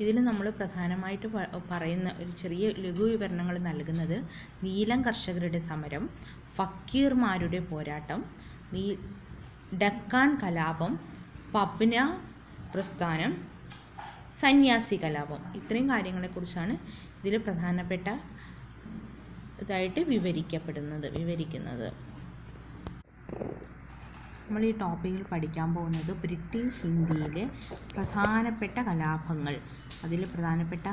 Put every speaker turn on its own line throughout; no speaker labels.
ഇതിൽ നമ്മൾ പ്രധാനമായിട്ട് പ- പറയുന്ന ഒരു ചെറിയ ലഘു വിവരണങ്ങൾ നൽകുന്നത് നീലം കർഷകരുടെ സമരം ഫക്കീർമാരുടെ പോരാട്ടം നീ ഡക്കാൻ കലാപം പബ്ന പ്രസ്ഥാനം സന്യാസി കലാപം ഇത്രയും കാര്യങ്ങളെക്കുറിച്ചാണ് ഇതിൽ പ്രധാനപ്പെട്ട ഇതായിട്ട് വിവരിക്കപ്പെടുന്നത് വിവരിക്കുന്നത് നമ്മൾ ഈ ടോപ്പിക്കിൽ പഠിക്കാൻ പോകുന്നത് ബ്രിട്ടീഷ് ഇന്ത്യയിലെ പ്രധാനപ്പെട്ട കലാപങ്ങൾ അതിൽ പ്രധാനപ്പെട്ട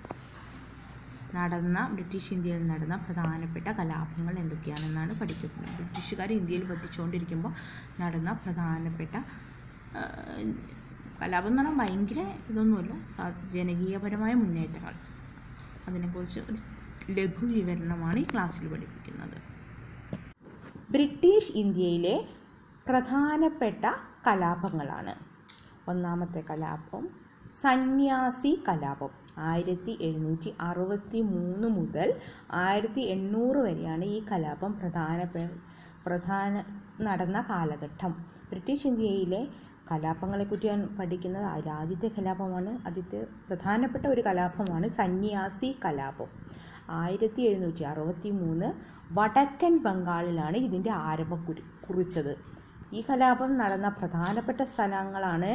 നടന്ന ബ്രിട്ടീഷ് ഇന്ത്യയിൽ നടന്ന പ്രധാനപ്പെട്ട കലാപങ്ങൾ എന്തൊക്കെയാണെന്നാണ് പഠിക്കുന്നത് ബ്രിട്ടീഷുകാർ ഇന്ത്യയിൽ ഭരിച്ചുകൊണ്ടിരിക്കുമ്പോൾ നടന്ന പ്രധാനപ്പെട്ട ആ, കലാപം എന്ന് പറഞ്ഞാൽ ഭയങ്കര ഇതൊന്നുമല്ല സാ- ജനകീയപരമായ മുന്നേറ്റങ്ങൾ അതിനെക്കുറിച്ച് ഒരു ലഘു വിവരണമാണ് ഈ ക്ലാസ്സിൽ പഠിപ്പിക്കുന്നത് ബ്രിട്ടീഷ് ഇന്ത്യയിലെ പ്രധാനപ്പെട്ട കലാപങ്ങളാണ് ഒന്നാമത്തെ കലാപം സന്യാസി കലാപം ആയിരത്തി എഴുന്നൂറ്റി അറുപത്തി മൂന്ന് മുതൽ ആയിരത്തി എണ്ണൂറ് വരെയാണ് ഈ കലാപം പ്രധാന പ്രധാന നടന്ന കാലഘട്ടം ബ്രിട്ടീഷ് ഇന്ത്യയിലെ കലാപങ്ങളെക്കുറിച്ച് ഞാൻ പഠിക്കുന്നത് അതിൽ ആദ്യത്തെ കലാപമാണ് ആദ്യത്തെ പ്രധാനപ്പെട്ട ഒരു കലാപമാണ് സന്യാസി കലാപം ആയിരത്തി എഴുന്നൂറ്റി അറുപത്തി മൂന്ന് വടക്കൻ ബംഗാളിലാണ് ഇതിൻ്റെ ആരംഭം കുറി കുറിച്ചത് ഈ കലാപം നടന്ന പ്രധാനപ്പെട്ട സ്ഥലങ്ങളാണ്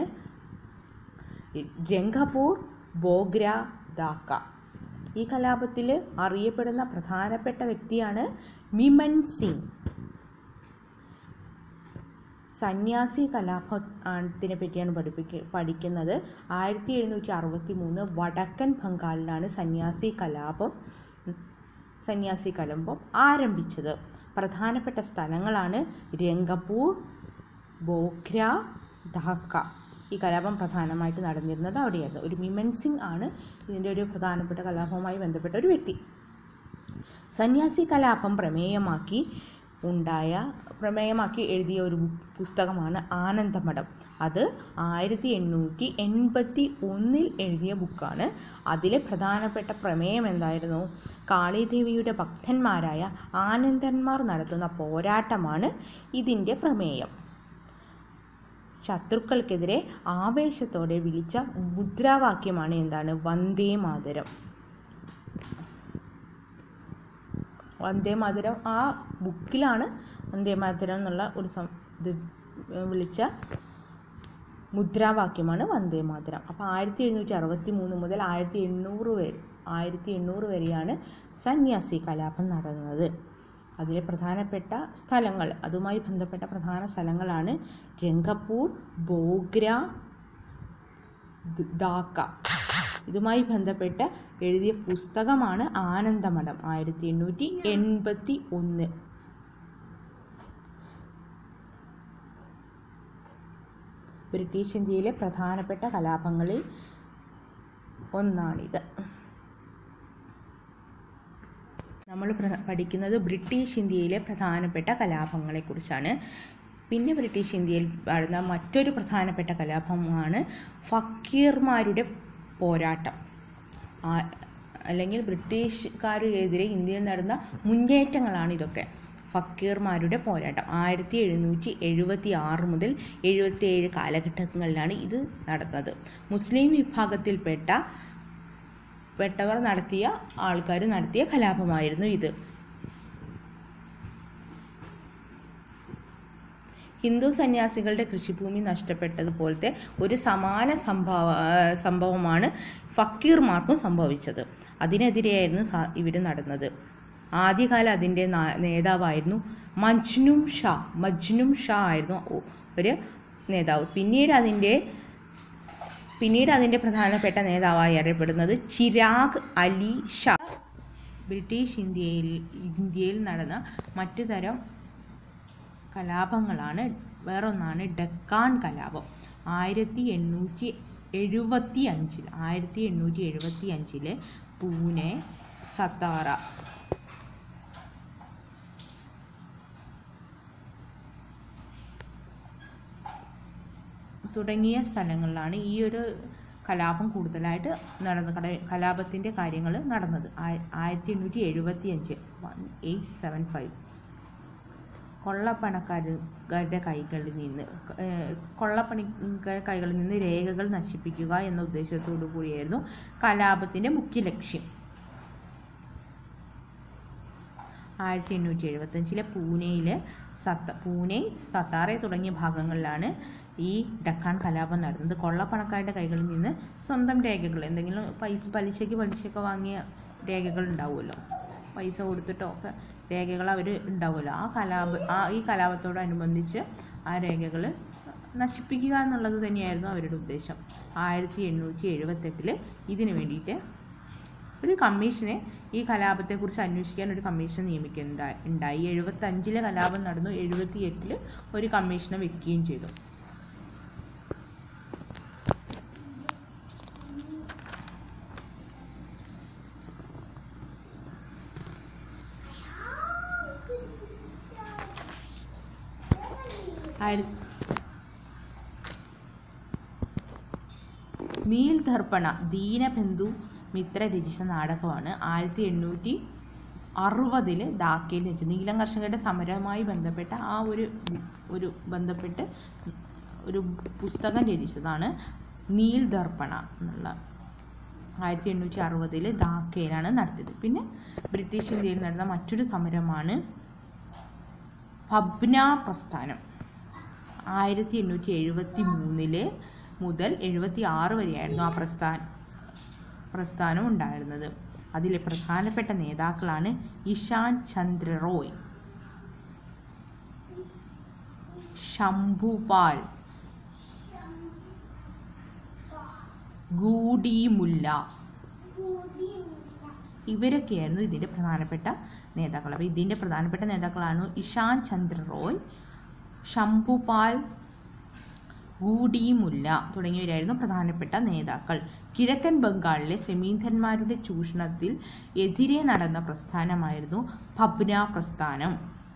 രംഗപൂർ ബോഗ്ര ധാക്ക ഈ കലാപത്തിൽ അറിയപ്പെടുന്ന പ്രധാനപ്പെട്ട വ്യക്തിയാണ് മിമൻ സിംഗ് സന്യാസി കലാപത്തിനെ പറ്റിയാണ് പഠിപ്പിക്ക പഠിക്കുന്നത് ആയിരത്തി എഴുന്നൂറ്റി അറുപത്തി മൂന്ന് വടക്കൻ ബംഗാളിലാണ് സന്യാസി കലാപം സന്യാസി കലാപം ആരംഭിച്ചത് പ്രധാനപ്പെട്ട സ്ഥലങ്ങളാണ് രംഗപൂർ ബോഗ്ര ധാക്ക ഈ കലാപം പ്രധാനമായിട്ട് നടന്നിരുന്നത് അവിടെയായിരുന്നു ഒരു മിമൻ സിംഗ് ആണ് ഇതിൻ്റെ ഒരു പ്രധാനപ്പെട്ട കലാപവുമായി ബന്ധപ്പെട്ട ഒരു വ്യക്തി സന്യാസി കലാപം പ്രമേയമാക്കി ഉണ്ടായ പ്രമേയമാക്കി എഴുതിയ ഒരു ബു- പുസ്തകമാണ് ആനന്ദമഠം അത് ആയിരത്തി എണ്ണൂറ്റി എൺപത്തി ഒന്നിൽ എഴുതിയ ബുക്കാണ് അതിലെ പ്രധാനപ്പെട്ട പ്രമേയം എന്തായിരുന്നു കാളിദേവിയുടെ ഭക്തന്മാരായ ആനന്ദന്മാർ നടത്തുന്ന പോരാട്ടമാണ് ഇതിൻ്റെ പ്രമേയം ശത്രുക്കൾക്കെതിരെ ആവേശത്തോടെ വിളിച്ച മുദ്രാവാക്യമാണ് എന്താണ് വന്ദേ മാതരം വന്ദേ മാതരം ആ ബുക്കിലാണ് വന്ദേ മാതരം എന്നുള്ള ഒരു സം ഇത് വിളിച്ച മുദ്രാവാക്യമാണ് വന്ദേ മാതരം അപ്പോൾ ആയിരത്തി എഴുന്നൂറ്റി അറുപത്തി മൂന്ന് മുതൽ ആയിരത്തി എണ്ണൂറ് വരെ ആയിരത്തി എണ്ണൂറ് വരെയാണ് സന്യാസി കലാപം നടന്നത് അതിലെ പ്രധാനപ്പെട്ട സ്ഥലങ്ങൾ അതുമായി ബന്ധപ്പെട്ട പ്രധാന സ്ഥലങ്ങളാണ് രംഗപൂർ ബോഗ്ര ദ് ധാക്ക ഇതുമായി ബന്ധപ്പെട്ട് എഴുതിയ പുസ്തകമാണ് ആനന്ദമഠം ആയിരത്തി എണ്ണൂറ്റി എൺപത്തി ഒന്ന് ബ്രിട്ടീഷ് ഇന്ത്യയിലെ പ്രധാനപ്പെട്ട കലാപങ്ങളിൽ ഒന്നാണിത് നമ്മൾ പ്ര- പഠിക്കുന്നത് ബ്രിട്ടീഷ് ഇന്ത്യയിലെ പ്രധാനപ്പെട്ട കലാപങ്ങളെക്കുറിച്ചാണ് പിന്നെ ബ്രിട്ടീഷ് ഇന്ത്യയിൽ നടന്ന മറ്റൊരു പ്രധാനപ്പെട്ട കലാപമാണ് ഫക്കീർമാരുടെ പോരാട്ടം ആ- അല്ലെങ്കിൽ ബ്രിട്ടീഷുകാർക്കെതിരെ ഇന്ത്യയിൽ നടന്ന മുന്നേറ്റങ്ങളാണ് ഇതൊക്കെ ഫക്കീർമാരുടെ പോരാട്ടം ആയിരത്തി എഴുന്നൂറ്റി എഴുപത്തി ആറ് മുതൽ എഴുപത്തിയേഴ് കാലഘട്ടങ്ങളിലാണ് ഇത് നടന്നത് മുസ്ലിം വിഭാഗത്തിൽപ്പെട്ട പെട്ടവർ നടത്തിയ ആൾക്കാർ നടത്തിയ കലാപമായിരുന്നു ഇത് ഹിന്ദു സന്യാസികളുടെ കൃഷിഭൂമി നഷ്ടപ്പെട്ടതുപോലത്തെ ഒരു സമാന സംഭവ സംഭവമാണ് ഫക്കീർമാർക്കും സംഭവിച്ചത് അതിനെതിരെയായിരുന്നു ഇവർ നടന്നത് ആദ്യകാലം അതിൻ്റെ നാ- നേതാവായിരുന്നു മജ്നും ഷാ മജ്നും ഷാ ആയിരുന്നു ഒ- ഒരു നേതാവ് പിന്നീട് അതിൻ്റെ പിന്നീട് അതിൻ്റെ പ്രധാനപ്പെട്ട നേതാവായി അറിയപ്പെടുന്നത് ചിരാഗ് അലി ഷാ ബ്രിട്ടീഷ് ഇന്ത്യയിൽ ഇന്ത്യയിൽ നടന്ന മറ്റു തരം കലാപങ്ങളാണ് വേറൊന്നാണ് ഡക്കാൻ കലാപം ആയിരത്തി എണ്ണൂറ്റി എഴുപത്തി അഞ്ചിൽ ആയിരത്തി എണ്ണൂറ്റി എഴുപത്തി അഞ്ചില് പൂനെ സത്താറ തുടങ്ങിയ സ്ഥലങ്ങളിലാണ് ഈ ഒരു കലാപം കൂടുതലായിട്ട് നടന്ന കട കലാപത്തിൻ്റെ കാര്യങ്ങൾ നടന്നത് ആയിരത്തി എണ്ണൂറ്റി എഴുപത്തി അഞ്ച് വൺ എയ്റ്റ് സെവൻ ഫൈവ് കൊള്ളപ്പണക്കാരുടെ കൈകളിൽ നിന്ന് ഏഹ്, കൊള്ളപ്പണിക്കാരുടെ കൈകളിൽ നിന്ന് രേഖകൾ നശിപ്പിക്കുക എന്ന ഉദ്ദേശത്തോടു കൂടിയായിരുന്നു കലാപത്തിൻ്റെ മുഖ്യ ലക്ഷ്യം ആയിരത്തി എണ്ണൂറ്റി എഴുപത്തഞ്ചിലെ പൂനെയിലെ സത്ത പൂനെ സത്താറെ തുടങ്ങിയ ഭാഗങ്ങളിലാണ് ഈ ഡക്കാൻ കലാപം നടന്നത് കൊള്ളപ്പണക്കാരുടെ കൈകളിൽ നിന്ന് സ്വന്തം രേഖകൾ എന്തെങ്കിലും പൈസ പലിശയ്ക്ക് പലിശയൊക്കെ വാങ്ങിയ രേഖകൾ ഉണ്ടാവുമല്ലോ പൈസ കൊടുത്തിട്ടോ ഒക്കെ രേഖകൾ അവർ ഉണ്ടാവുമല്ലോ ആ കലാപ ആ ഈ കലാപത്തോടനുബന്ധിച്ച് ആ രേഖകൾ നശിപ്പിക്കുക എന്നുള്ളത് തന്നെയായിരുന്നു അവരുടെ ഉദ്ദേശം ആയിരത്തി എണ്ണൂറ്റി എഴുപത്തെട്ടിൽ ഇതിനു വേണ്ടിയിട്ട് ഒരു കമ്മീഷനെ ഈ കലാപത്തെക്കുറിച്ച് അന്വേഷിക്കാൻ ഒരു കമ്മീഷൻ നിയമിക്കുകയുണ്ടായി ഉണ്ടായി എഴുപത്തഞ്ചിലെ കലാപം നടന്നു എഴുപത്തി എട്ടില് ഒരു കമ്മീഷനെ വെക്കുകയും ചെയ്തു ആയിരത്തി നീൽ ദർപ്പണ ദീനബന്ധു മിത്ര രചിച്ച നാടകമാണ് ആയിരത്തി എണ്ണൂറ്റി അറുപതിൽ ധാക്കയിൽ വെച്ച് നീലം കർഷകരുടെ സമരവുമായി ബന്ധപ്പെട്ട ആ ഒരു ഒരു ബന്ധപ്പെട്ട് ഒരു പുസ്തകം രചിച്ചതാണ് നീൽ ദർപ്പണ എന്നുള്ള ആയിരത്തി എണ്ണൂറ്റി അറുപതിൽ ധാക്കയിലാണ് നടത്തിയത് പിന്നെ ബ്രിട്ടീഷ് ഇന്ത്യയിൽ നടന്ന മറ്റൊരു സമരമാണ് പബ്ന പ്രസ്ഥാനം ആയിരത്തി എണ്ണൂറ്റി എഴുപത്തി മൂന്നില് മുതൽ എഴുപത്തി ആറ് വരെയായിരുന്നു ആ പ്രസ്ഥാന പ്രസ്ഥാനം ഉണ്ടായിരുന്നത് അതിലെ പ്രധാനപ്പെട്ട നേതാക്കളാണ് ഇഷാൻ ചന്ദ്ര റോയ് ശംഭുപാൽ ഗൂഡി മുല്ല ഇവരൊക്കെയായിരുന്നു ഇതിൻ്റെ പ്രധാനപ്പെട്ട നേതാക്കൾ അപ്പോൾ ഇതിൻ്റെ പ്രധാനപ്പെട്ട നേതാക്കളാണ് ഇഷാൻ ചന്ദ്ര റോയ് ശംഭുപാൽ ഗൂഡി മുല്ല തുടങ്ങിയവരായിരുന്നു പ്രധാനപ്പെട്ട നേതാക്കൾ കിഴക്കൻ ബംഗാളിലെ സെമീന്ധന്മാരുടെ ചൂഷണത്തിൽ എതിരെ നടന്ന പ്രസ്ഥാനമായിരുന്നു പബ്ന പ്രസ്ഥാനം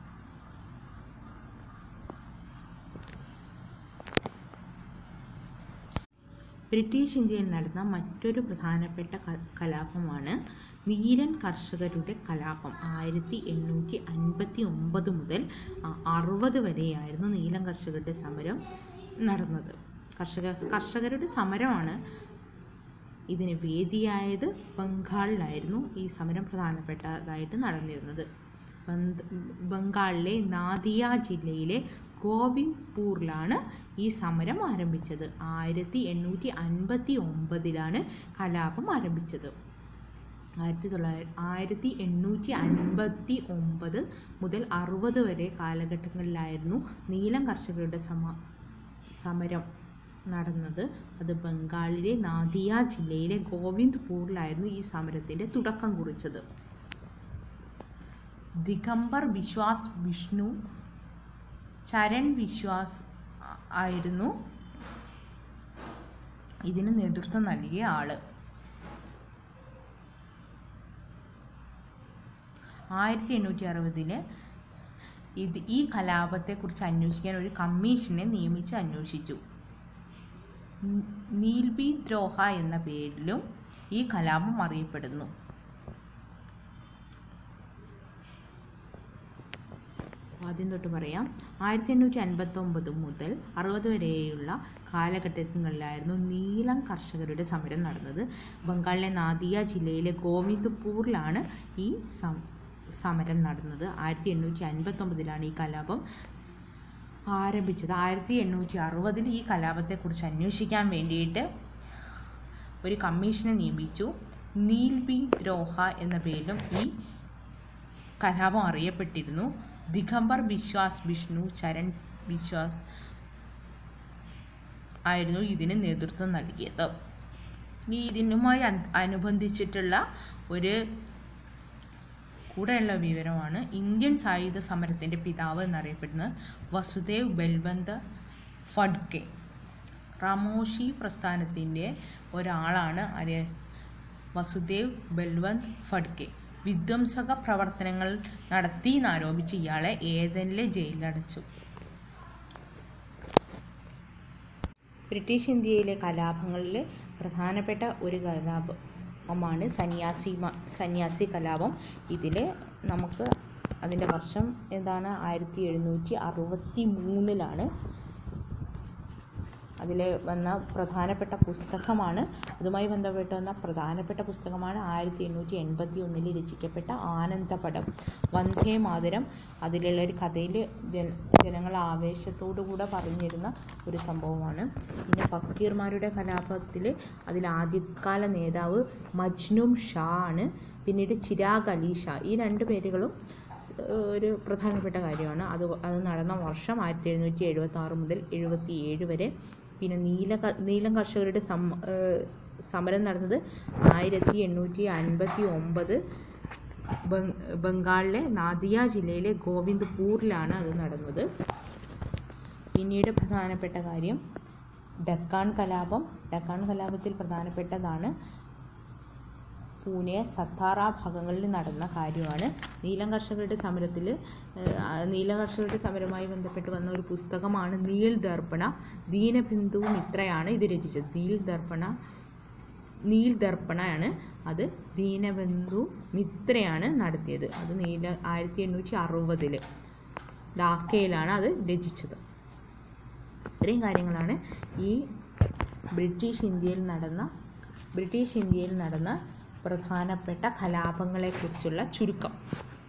ബ്രിട്ടീഷ് ഇന്ത്യയിൽ നടന്ന മറ്റൊരു പ്രധാനപ്പെട്ട ക- കലാപമാണ് നീലൻ കർഷകരുടെ കലാപം ആയിരത്തി എണ്ണൂറ്റി അൻപത്തി ഒമ്പത് മുതൽ അ- അറുപത് വരെയായിരുന്നു നീലം കർഷകരുടെ സമരം നടന്നത് കർഷക കർഷകരുടെ സമരമാണ് ഇതിന് വേദിയായത് ബംഗാളിലായിരുന്നു ഈ സമരം പ്രധാനപ്പെട്ടതായിട്ട് നടന്നിരുന്നത് ബന്ത് ബംഗാളിലെ നാദിയ ജില്ലയിലെ ഗോവിന്ദ്പൂറിലാണ് ഈ സമരം ആരംഭിച്ചത് ആയിരത്തി എണ്ണൂറ്റി അൻപത്തി ഒമ്പതിലാണ് കലാപം ആരംഭിച്ചത് ആയിരത്തി തൊള്ളായിരത്തി ആയിരത്തി എണ്ണൂറ്റി അൻപത്തി ഒമ്പത് മുതൽ അറുപത് വരെ കാലഘട്ടങ്ങളിലായിരുന്നു നീലം കർഷകരുടെ സമ സമരം നടന്നത് അത് ബംഗാളിലെ നാദിയ ജില്ലയിലെ ഗോവിന്ദ്പൂരിലായിരുന്നു ഈ സമരത്തിൻ്റെ തുടക്കം കുറിച്ചത് ദിഗംബർ വിശ്വാസ് വിഷ്ണു ചരൺ വിശ്വാസ് ആ- ആയിരുന്നു ഇതിന് നേതൃത്വം നൽകിയ ആള് ആയിരത്തി എണ്ണൂറ്റി അറുപതില് ഇത് ഈ കലാപത്തെക്കുറിച്ച് അന്വേഷിക്കാൻ ഒരു കമ്മീഷനെ നിയമിച്ച് അന്വേഷിച്ചു നി- നീൽബി ദ്രോഹ എന്ന പേരിലും ഈ കലാപം അറിയപ്പെടുന്നു ആദ്യം തൊട്ട് പറയാം ആയിരത്തി എണ്ണൂറ്റി അൻപത്തൊമ്പത് മുതൽ അറുപത് വരെയുള്ള കാലഘട്ടങ്ങളിലായിരുന്നു നീലം കർഷകരുടെ സമരം നടന്നത് ബംഗാളിലെ നാദിയ ജില്ലയിലെ ഗോവിന്ദ്പൂരിലാണ് ഈ സം- സമരം നടന്നത് ആയിരത്തി എണ്ണൂറ്റി അൻപത്തൊമ്പതിലാണ് ഈ കലാപം ആരംഭിച്ചത് ആയിരത്തി എണ്ണൂറ്റി അറുപതിൽ ഈ കലാപത്തെക്കുറിച്ച് അന്വേഷിക്കാൻ വേണ്ടിയിട്ട് ഒരു കമ്മീഷനെ നിയമിച്ചു നീൽബി ദ്രോഹ എന്ന പേരിലും ഈ കലാപം അറിയപ്പെട്ടിരുന്നു ദിഗംബർ വിശ്വാസ് വിഷ്ണു ചരൺ വിശ്വാസ് ആയിരുന്നു ഇതിന് നേതൃത്വം നൽകിയത് ഈ ഇതിനുമായി അൻ- അനുബന്ധിച്ചിട്ടുള്ള ഒരു കൂടെയുള്ള വിവരമാണ് ഇന്ത്യൻ സായുധ സമരത്തിൻ്റെ പിതാവ് എന്നറിയപ്പെടുന്നത് വസുദേവ് ബൽവന്ത് ഫഡ്കെ റാമോഷി പ്രസ്ഥാനത്തിൻ്റെ ഒരാളാണ് ആര് വസുദേവ് ബൽവന്ത് ഫഡ്കെ വിധ്വംസക പ്രവർത്തനങ്ങൾ നടത്തി എന്നാരോപിച്ച് ഇയാളെ ഏതനിലെ ജയിലിലടച്ചു ബ്രിട്ടീഷ് ഇന്ത്യയിലെ കലാപങ്ങളിൽ പ്രധാനപ്പെട്ട ഒരു കലാപമാണ് സന്യാസി മ- സന്യാസി കലാപം ഇതിൽ നമുക്ക് അതിൻ്റെ വർഷം എന്താണ് ആയിരത്തി എഴുന്നൂറ്റി അറുപത്തി മൂന്നിലാണ് അതിൽ വന്ന പ്രധാനപ്പെട്ട പുസ്തകമാണ് അതുമായി ബന്ധപ്പെട്ട് വന്ന പ്രധാനപ്പെട്ട പുസ്തകമാണ് ആയിരത്തി എണ്ണൂറ്റി എൺപത്തി ഒന്നിൽ രചിക്കപ്പെട്ട ആനന്ദപടം വന്ദേ മാതരം അതിലുള്ള ഒരു കഥയിൽ ജന ജനങ്ങൾ ആവേശത്തോടു കൂടെ പറഞ്ഞിരുന്ന ഒരു സംഭവമാണ് പിന്നെ ഫക്കീർമാരുടെ കലാപത്തിൽ അതിൽ ആദ്യകാല നേതാവ് മജ്നും ഷാ ആണ് പിന്നീട് ചിരാഗ് അലി ഷാ ഈ രണ്ട് പേരുകളും ഒരു പ്രധാനപ്പെട്ട കാര്യമാണ് അത് അത് നടന്ന വർഷം ആയിരത്തി എഴുന്നൂറ്റി എഴുപത്തി ആറ് മുതൽ എഴുപത്തി ഏഴ് വരെ പിന്നെ നീല നീലം കർഷകരുടെ സം സമരം നടന്നത് ആയിരത്തി എണ്ണൂറ്റി അൻപത്തി ഒമ്പത് ബംഗാളിലെ നാദിയ ജില്ലയിലെ ഗോവിന്ദ്പൂരിലാണ് അത് നടന്നത് പിന്നീട് പ്രധാനപ്പെട്ട കാര്യം ഡക്കാൻ കലാപം ഡക്കാൻ കലാപത്തിൽ പ്രധാനപ്പെട്ടതാണ് പൂനെ സത്താറ ഭാഗങ്ങളിൽ നടന്ന കാര്യമാണ് നീലം കർഷകരുടെ സമരത്തിൽ നീല കർഷകരുടെ സമരവുമായി ബന്ധപ്പെട്ട് വന്ന ഒരു പുസ്തകമാണ് നീൽ ദർപ്പണ ദീനബിന്ദു മിത്രയാണ് ഇത് രചിച്ചത് നീൽ ദർപ്പണ നീൽ ദർപ്പണയാണ് അത് ദീനബന്ധു മിത്രയാണ് നടത്തിയത് അത് നീല ആയിരത്തി എണ്ണൂറ്റി അറുപതിൽ ഡാക്കയിലാണ് അത് രചിച്ചത് ഇത്രയും കാര്യങ്ങളാണ് ഈ ബ്രിട്ടീഷ് ഇന്ത്യയിൽ നടന്ന ബ്രിട്ടീഷ് ഇന്ത്യയിൽ നടന്ന പ്രധാനപ്പെട്ട കലാപങ്ങളെക്കുറിച്ചുള്ള ചുരുക്കം